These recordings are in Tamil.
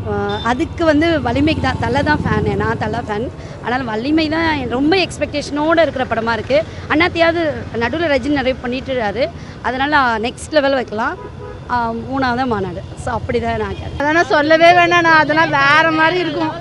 ஆஹ் அதுக்கு வந்து வலிமைக்கு தான் தலை தான் ஃபேனு நான் தலை ஃபேன் ஆனால் வலிமை தான் ரொம்ப எக்ஸ்பெக்டேஷனோடு இருக்கிற படமாக இருக்குது அண்ணாத்தையாவது நடுவில் ரஜினி நிறைய பண்ணிட்டுறாரு அதனால் நெக்ஸ்ட் லெவல் வைக்கலாம் ஆஹ் மூணாவது மாநாடு ஸோ அப்படி தான் நான் கேட்டேன் அதெல்லாம் சொல்லவே வேணாம் நான் அதெல்லாம் வேற மாதிரி இருக்கும்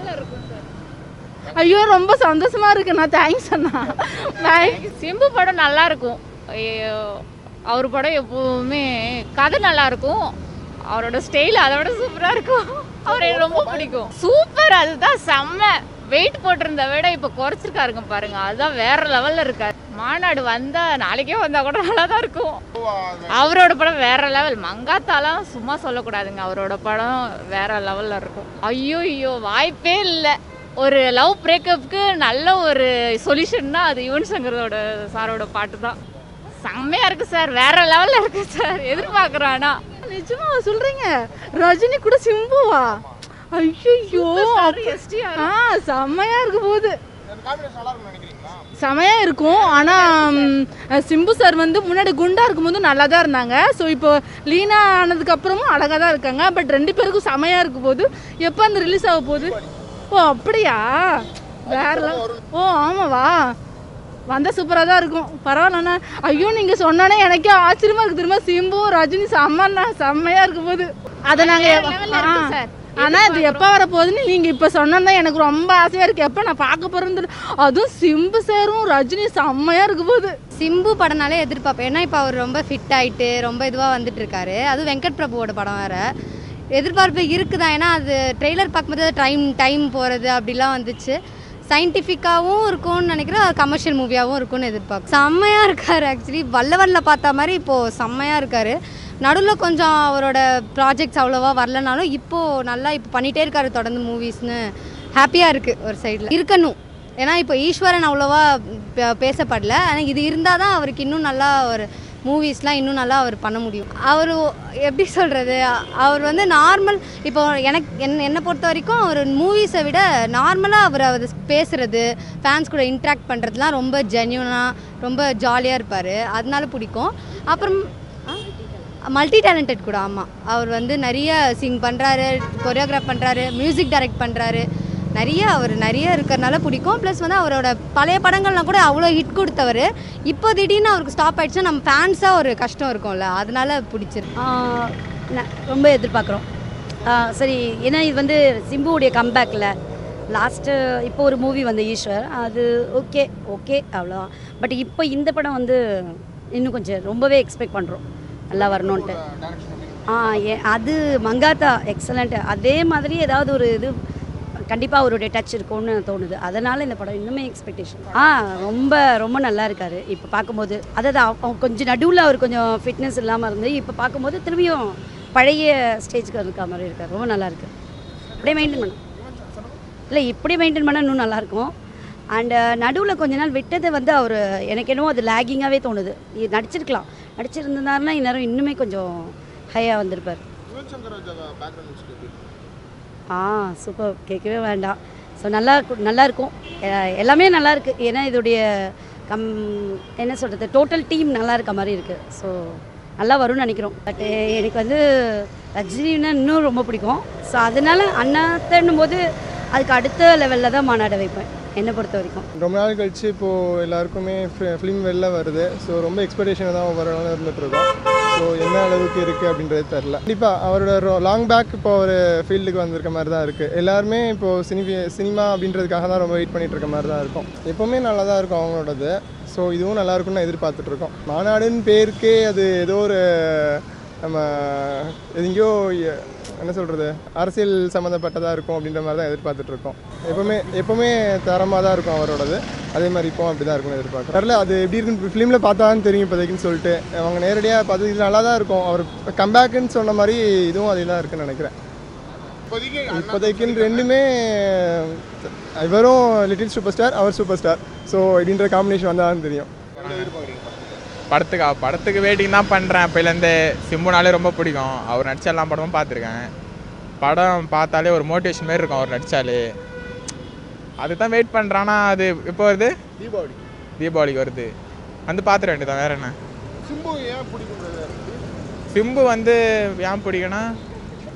ஐயோ ரொம்ப சந்தோஷமா இருக்கு நான் தேங்க்ஸ் அண்ணா Bye. சிம்பு படம் நல்லா இருக்கும் ஐயோ, அவர் படம் எப்பவுமே கதை நல்லா இருக்கும் அவரோட ஸ்டைல் அதை விட சூப்பராக இருக்கும் அவர் எனக்கு ரொம்ப பிடிக்கும் சூப்பர் அதுதான் செம்ம வெயிட் போட்டிருந்த விட இப்போ குறைச்சிருக்காருங்க பாருங்க அதுதான் வேற லெவல்ல இருக்காரு மாநாடு வந்தா நாளைக்கே வந்தா கூட நல்லா தான் இருக்கும் அவரோட படம் வேற லெவல் மங்காத்தாலாம் சும்மா சொல்லக்கூடாதுங்க அவரோட படம் வேற லெவல்ல இருக்கும் ஐயோ ஐயோ வாய்ப்பே இல்லை ஒரு லவ் பிரேக்கப்புக்கு நல்ல ஒரு சொல்யூஷன்னா அது யுவன் சங்கரோட சாரோட பாட்டு தான் செம்மையா இருக்கு சார் வேற லெவல்ல இருக்கு சார் எதிர்பார்க்குறானா நிஜமா சொல்றீங்க ரஜினி கூட சிம்புவா ஐயோ ஆ செம்மையா இருக்கு போகுது செமையா இருக்கும் ஆனா ம், சிம்பு சார் வந்து முன்னாடி குண்டா இருக்கும்போது நல்லா தான் இருந்தாங்க ஸோ இப்போ லீனா ஆனதுக்கு அப்புறமும் அழகா தான் இருக்காங்க பட் ரெண்டு பேருக்கும் செமையா இருக்க போகுது எப்போ அந்த ரிலீஸ் ஆக போகுது ஓ அப்படியா வேற level. ஓ ஆமாவா வந்தால் சூப்பராக தான் இருக்கும் பரவாயில்லண்ணா ஐயோ நீங்கள் சொன்னோன்னே எனக்கே ஆச்சரியமா இருக்கு திரும்ப சிம்பு ரஜினி செம்மண்ணா செம்மையாக இருக்க போகுது அதை நாங்கள் ஆனால் இது எப்போ வர போகுதுன்னு நீங்கள் இப்போ சொன்னதான் எனக்கு ரொம்ப ஆசையாக இருக்குது எப்போ நான் பார்க்க போகிறேன்னு அதுவும் சிம்பு சாரும் ரஜினி செம்மையாக இருக்க போகுது சிம்பு படம்னாலே எதிர்பார்ப்பேன் ஏன்னா இப்போ அவர் ரொம்ப ஃபிட் ஆயிட்டு ரொம்ப இதுவாக வந்துட்டு இருக்காரு அதுவும் வெங்கட் பிரபுவோட படம் வேற எதிர்பார்ப்பு இருக்குதான் ஏன்னா அது ட்ரெய்லர் பார்க்கும்போது டைம் டைம் போகிறது அப்படிலாம் வந்துச்சு சயின்டிஃபிக்காகவும் இருக்கும்னு நினைக்கிறேன் கமர்ஷியல் மூவியாகவும் இருக்கும்னு எதிர்பார்க்கும் செம்மையாக இருக்கார் ஆக்சுவலி வல்ல வல்ல பார்த்த மாதிரி இப்போது செம்மையாக இருக்கார் நடுவில் கொஞ்சம் அவரோட ப்ராஜெக்ட்ஸ் அவ்வளோவா வரலனாலும் இப்போது நல்லா இப்போ பண்ணிகிட்டே இருக்காரு தொடர்ந்து மூவிஸ்னு ஹாப்பியாக இருக்குது ஒரு சைடில் இருக்கணும் ஏன்னா இப்போ ஈஸ்வரன் அவ்வளோவா பே- பேசப்படல ஆனால் இது இருந்தால் தான் அவருக்கு இன்னும் நல்லா ஒரு மூவிஸ்லாம் இன்னும் நல்லா அவர் பண்ண முடியும் அவர் எப்படி சொல்கிறது அவர் வந்து நார்மல் இப்போ எனக்கு என் என்னை பொறுத்த வரைக்கும் அவர் மூவிஸை விட நார்மலாக அவர் அவர் பேசுகிறது ஃபேன்ஸ் கூட இன்ட்ராக்ட் பண்ணுறதுலாம் ரொம்ப ஜென்யூனாக ரொம்ப ஜாலியாக இருப்பார் அதனால பிடிக்கும் அப்புறம் மல்டி டேலண்டட் கூட ஆமாம் அவர் வந்து நிறைய சிங் பண்ணுறாரு கொரியோகிராஃப் பண்ணுறாரு மியூசிக் டைரக்ட் பண்ணுறாரு நிறைய அவர் நிறைய இருக்கிறனால பிடிக்கும் ப்ளஸ் வந்து அவரோட பழைய படங்கள்லாம் கூட அவ்வளோ ஹிட் கொடுத்தவர் இப்போ திடீர்னு அவருக்கு ஸ்டாப் ஆயிடுச்சுன்னா நம்ம ஃபேன்ஸாக ஒரு கஷ்டம் இருக்கும்ல அதனால பிடிச்சிருக்கு ஆஹ் ந- ரொம்ப எதிர்பார்க்குறோம் சரி ஏன்னா இது வந்து சிம்புவுடைய கம்பேக்கில் லாஸ்ட்டு இப்போ ஒரு மூவி வந்து ஈஸ்வர் அது ஓகே ஓகே அவ்வளோதான் பட் இப்போ இந்த படம் வந்து இன்னும் கொஞ்சம் ரொம்பவே எக்ஸ்பெக்ட் பண்ணுறோம் நல்லா வரணுன்ட்டு ஆ ஏ அது மங்காத்தா எக்ஸலண்ட் அதே மாதிரி ஏதாவது ஒரு இது கண்டிப்பாக அவருடைய டச் இருக்கும்னு தோணுது அதனால் இந்த படம் இன்னுமே எக்ஸ்பெக்டேஷன் ஆ ரொம்ப ரொம்ப நல்லா இருக்காரு இப்போ பார்க்கும்போது அதாவது அவ- அவ கொஞ்சம் நடுவில் அவர் கொஞ்சம் ஃபிட்னஸ் இல்லாமல் இருந்து இப்போ பார்க்கும்போது திரும்பியும் பழைய ஸ்டேஜ்க்கு இருக்க மாதிரி இருக்கார் ரொம்ப நல்லா இருக்கு அப்படியே மெயின்டைன் பண்ண இல்லை இப்படி மெயின்டைன் பண்ணால் இன்னும் நல்லாயிருக்கும் அண்டு நடுவில் கொஞ்ச நாள் விட்டது வந்து அவர் எனக்கு என்னவோ அது லேகிங்காகவே தோணுது இ- நடிச்சிருக்கலாம் நடிச்சிருந்தாருன்னா இந்நேரம் இன்னுமே கொஞ்சம் ஹையாக வந்திருப்பார் ஆ சூப்பர் கேட்கவே வேண்டாம் ஸோ நல்லா கு- நல்லா இருக்கும் எ- எல்லாமே நல்லா இருக்கு ஏன்னா இதோடைய கம் என்ன சொல்கிறது டோட்டல் டீம் நல்லா இருக்க மாதிரி இருக்குது ஸோ நல்லா வரும்னு நினைக்கிறோம் பட் எனக்கு வந்து ரஜினின்னா இன்னும் ரொம்ப பிடிக்கும் ஸோ அதனால அண்ணாத்தன்னும் போது அதுக்கு அடுத்த லெவலில் தான் மாநாட வைப்பேன் என்னை பொறுத்த வரைக்கும் ரொம்ப நாள் கழிச்சு இப்போது எல்லாருக்குமே ஃபிலிம் வெளில வருது ஸோ ரொம்ப எக்ஸ்பெக்டேஷன் தான் ஒவ்வொரு நாளும் இருந்துட்டு இருக்கோம் ஸோ என்ன அளவுக்கு இருக்குது அப்படின்றது தெரில கண்டிப்பாக அவரோட லாங் பேக் இப்போ ஒரு ஃபீல்டுக்கு வந்திருக்க மாதிரி தான் இருக்குது எல்லாருமே இப்போது சினி சினிமா அப்படின்றதுக்காக தான் ரொம்ப வெயிட் பண்ணிட்டு இருக்க மாதிரி தான் இருக்கும் எப்போவுமே நல்லா தான் இருக்கும் அவங்களோடது ஸோ இதுவும் நல்லா இருக்கும்னு எதிர்பார்த்துட்டு இருக்கோம் மாநாடுன்னு பேருக்கே அது ஏதோ ஒரு நம்ம எங்கேயோ எ- என்ன சொல்கிறது அரசியல் சம்மந்தப்பட்டதாக இருக்கும் அப்படின்ற மாதிரி தான் எதிர்பார்த்துட்டு இருக்கோம் எப்போவுமே எப்போவுமே தரமாக தான் இருக்கும் அவரோடது அதே மாதிரி இப்போ அப்படி தான் இருக்கும்னு எதிர்பார்க்குறேன் தெரில அது எப்படி இருக்குன்னு ஃபிலிமில் பார்த்தா தான் தெரியும் இப்போதைக்குன்னு சொல்லிட்டு அவங்க நேரடியாக பார்த்து இது நல்லா தான் இருக்கும் அவர் கம்பேக்குன்னு சொன்ன மாதிரி இதுவும் அதே தான் இருக்குன்னு நினைக்கிறேன் இப்போதைக்குன்னு ரெண்டுமே இவரும் லிட்டில் சூப்பர் ஸ்டார் அவர் சூப்பர் ஸ்டார் ஸோ இப்படின்ற காம்பினேஷன் வந்தால் தான் தெரியும் படத்துக்கா படத்துக்கு வெயிட்டிங் தான் பண்ணுறேன் அப்போலேருந்து சிம்புனாலே ரொம்ப பிடிக்கும் அவர் நடிச்ச எல்லா படமும் பார்த்துருக்கேன் படம் பார்த்தாலே ஒரு மோட்டிவேஷன் மாதிரி இருக்கும் அவர் நடித்தாலே அதுக்கு தான் வெயிட் பண்ணுறான்னா அது எப்போ வருது தீபாவளி தீபாவளிக்கு வருது வந்து பார்த்துட வேண்டியதான் வேற என்ன சிம்பு ஏன் பிடிக்கும் சிம்பு வந்து ஏன் பிடிக்கும்னா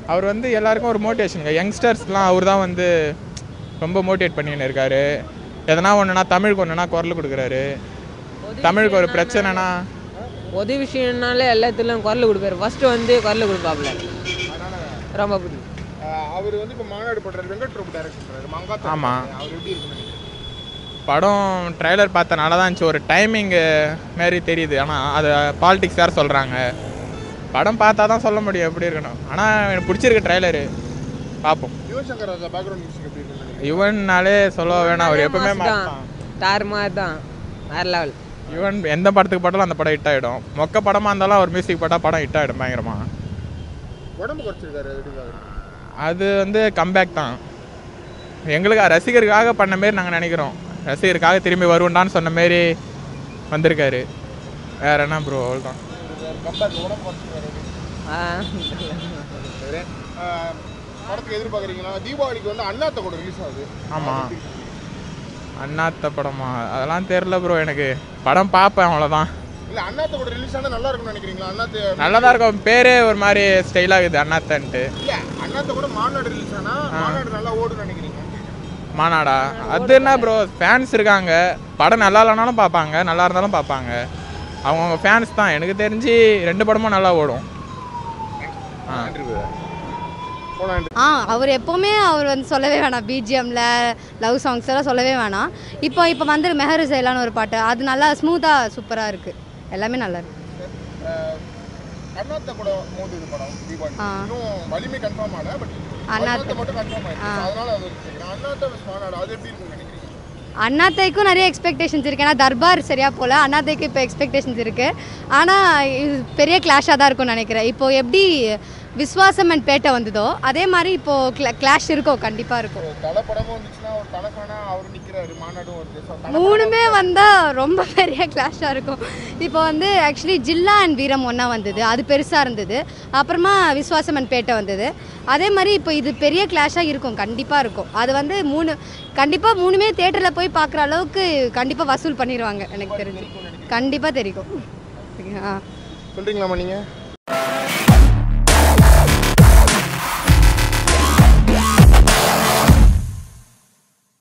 அவர் வந்து எல்லாருக்கும் ஒரு மோட்டிவேஷனுங்க யங்ஸ்டர்ஸ்லாம் அவர் தான் வந்து ரொம்ப மோட்டிவேட் பண்ணின்னு இருக்காரு எதனா ஒன்றுனா தமிழுக்கு ஒன்றுனா குரல் கொடுக்குறாரு தமிழுக்கு ஒரு பிரச்சனைனா உதவி விஷயம்னாலே எல்லாத்துலையும் குரல் கொடுப்பாரு ஃபர்ஸ்ட் வந்து குரல் கொடுப்பாப்புல ரொம்ப பிடிக்கும் அவர் வந்து இப்போ மாநாடு பண்றாரு வெங்கட் பிரபு டைரக்ட் பண்றாரு மங்காத்தா ஆமா. அவர் எப்படி இருக்குன்னு நினைக்கிறீங்க? படம் ட்ரைலர் பார்த்த நல்லா தான் இருந்துச்சு ஒரு டைமிங்கு மாரி தெரியுது ஆனால் அது பாலிடிக்ஸ் யார் சொல்கிறாங்க படம் பார்த்தா தான் சொல்ல முடியும் எப்படி இருக்கணும் ஆனால் எனக்கு பிடிச்சிருக்கு ட்ரைலரு பார்ப்போம் யுவன் சங்கர் ராஜா பேக்ரவுண்ட் மியூசிக் எப்படி இருக்குன்னு நினைக்கிறீங்க? யுவன்னாலே சொல்ல வேணாம் அவர் எப்பவுமே தான் மாட்டான் தார் மாதிரி தான் வேற லெவல் யுவன் எந்த படத்துக்கு போட்டாலும் அந்த படம் ஹிட் ஆகிடும் மொக்க படமாக இருந்தாலும் அவர் மியூசிக் போட்டால் படம் ஹிட் ஆகிடும் பயங்கரமாக உடம்பு குறைச்சிருக்காரு எப்படி அது வந்து கம்பேக் தான் எங்களுக்கு ரசிகருக்காக பண்ண மாரி நாங்கள் நினைக்கிறோம் ரசிகருக்காக திரும்பி வருவோண்டான்னு சொன்ன மாரி வந்திருக்காரு வேற என்ன ப்ரோ அவ்வளோதான் கம்பேக் உடம்பு குறைச்சிருக்காரு சரி ஆஹ், படத்துக்கு எதிர்பார்க்குறீங்களா தீபாவளிக்கு வந்து அண்ணாத்த கூட ரிலீஸ் ஆகுது ஆமாம் அண்ணாத்த படமா அதெல்லாம் தெரில ப்ரோ எனக்கு படம் பார்ப்பேன் அவ்வளோதான் இல்ல அண்ணாத்த கூட ரிலீஸ் ஆனா நல்லா இருக்கும்னு நினைக்கிறீங்களா அண்ணாத்த நல்லா தான் இருக்கும் பேரே ஒரு மாதிரி ஸ்டைலாகுது அண்ணாத்தன்ட்டு இல்ல அண்ணாத்த கூட மாநாடு ரிலீஸ் ஆனா மாநாடு நல்லா ஓடுன்னு நினைக்கிறீங்க மாநாடா அது என்ன ப்ரோ ஃபேன்ஸ் இருக்காங்க படம் நல்லா இல்லைனாலும் பார்ப்பாங்க நல்லா இருந்தாலும் பார்ப்பாங்க அவங்கவுங்க ஃபேன்ஸ் தான் எனக்கு தெரிஞ்சு ரெண்டு படமும் நல்லா ஓடும் ஆ போலாம் ஆ அவர் எப்போவுமே அவர் வந்து சொல்லவே வேணாம் பிஜிஎம்ல லவ் சாங்ஸ் எல்லாம் சொல்லவே வேணாம் இப்போ இப்போ வந்து மெஹரு செய்யலான்னு ஒரு பாட்டு அது நல்லா ஸ்மூத்தாக சூப்பராக இருக்குது எல்லாமே நல்லா இருக்கு அண்ணாத்த கூட மோதுது படம் தீபாவளி ஆ. இன்னும் வலிமை கன்ஃபார்ம் ஆகல பட் அண்ணாத்த. அண்ணாத்த மட்டும் கன்ஃபார்ம் ஆயிடுச்சு ஆ. அதனால அது ஒரு கேட்குறேன் அண்ணாத்த versus மாநாடு அது எப்படி இருக்கும்னு நினைக்கிறீங்க அண்ணாத்தைக்கும் நிறைய எக்ஸ்பெக்டேஷன்ஸ் இருக்குது ஏன்னா தர்பார் சரியா போல அண்ணாத்தைக்கு இப்போ எக்ஸ்பெக்டேஷன்ஸ் இருக்குது ஆனால் இது பெரிய கிளாஷாக தான் இருக்கும்னு நினைக்கிறேன் இப்போ எப்படி விஸ்வாசம் அண்ட் பேட்டை வந்ததோ அதே மாதிரி இப்போது கிளா கிளாஷ் இருக்கும் கண்டிப்பாக இருக்கும் ஒரு தலை படமும் வந்துச்சுன்னா ஒரு தலைக்கான அவர் நிற்கிறாரு மாநாடும் வருது So, தலை மூணுமே வந்தால் ரொம்ப பெரிய கிளாஷாக இருக்கும் இப்போ வந்து ஆக்சுவலி ஜில்லா அண்ட் வீரம் ஒன்றா வந்தது அது பெருசாக இருந்தது அப்புறமா விஸ்வாசம் அண்ட் பேட்டை வந்தது அதே மாதிரி இப்போ இது பெரிய கிளாஷாக இருக்கும் கண்டிப்பாக இருக்கும் அது வந்து மூணு கண்டிப்பாக மூணுமே தேட்டரில் போய் பார்க்குற அளவுக்கு கண்டிப்பாக வசூல் பண்ணிடுவாங்க எனக்கு தெரிஞ்சு கண்டிப்பாக தெரியும் ஆ சொல்றீங்களாம்மா நீங்க